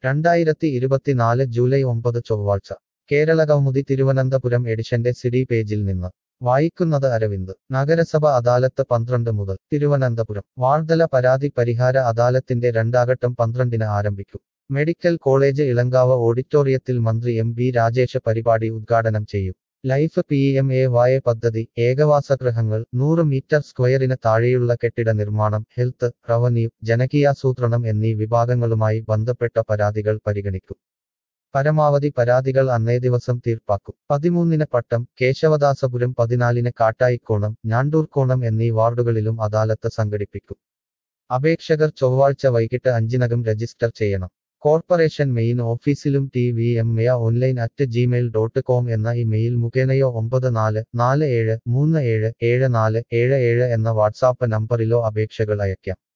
രണ്ടായിരത്തി ഇരുപത്തിനാല് ജൂലൈ ഒമ്പത് ചൊവ്വാഴ്ച കേരളകൗമുദി തിരുവനന്തപുരം എഡിഷന്റെ സിഡി പേജിൽ നിന്ന് വായിക്കുന്നത് അരവിന്ദ് നഗരസഭ അദാലത്ത് പന്ത്രണ്ട് മുതൽ തിരുവനന്തപുരം വാർധല പരാതി പരിഹാര അദാലത്തിന്റെ രണ്ടാഘട്ടം പന്ത്രണ്ടിന് ആരംഭിക്കും മെഡിക്കൽ കോളേജ് ഇളങ്കാവ് ഓഡിറ്റോറിയത്തിൽ മന്ത്രി എം ബി രാജേഷ് പരിപാടി ഉദ്ഘാടനം ചെയ്യും ലൈഫ് പി എം എ വായ പദ്ധതി ഏകവാസഗൃഹങ്ങൾ നൂറ് മീറ്റർ സ്ക്വയറിന് താഴെയുള്ള കെട്ടിട നിർമ്മാണം ഹെൽത്ത് റവന്യൂ ജനകീയാസൂത്രണം എന്നീ വിഭാഗങ്ങളുമായി ബന്ധപ്പെട്ട പരാതികൾ പരിഗണിക്കും പരമാവധി പരാതികൾ അന്നേ ദിവസം തീർപ്പാക്കും പതിമൂന്നിന് പട്ടം കേശവദാസപുരം പതിനാലിന് കാട്ടായിക്കോണം ഞാണ്ടൂർക്കോണം എന്നീ വാർഡുകളിലും അദാലത്ത് സംഘടിപ്പിക്കും അപേക്ഷകർ ചൊവ്വാഴ്ച വൈകിട്ട് അഞ്ചിനകം രജിസ്റ്റർ ചെയ്യണം കോർപ്പറേഷൻ മെയിൻ ഓഫീസിലും T V M A online at Gmail dot com എന്ന ഇമെയിൽ മുഖേനയോ ഒമ്പത് നാല് നാല് ഏഴ് മൂന്ന് ഏഴ് ഏഴ് നാല് ഏഴ് ഏഴ് എന്ന വാട്സാപ്പ് നമ്പറിലോ അപേക്ഷകൾ അയയ്ക്കാം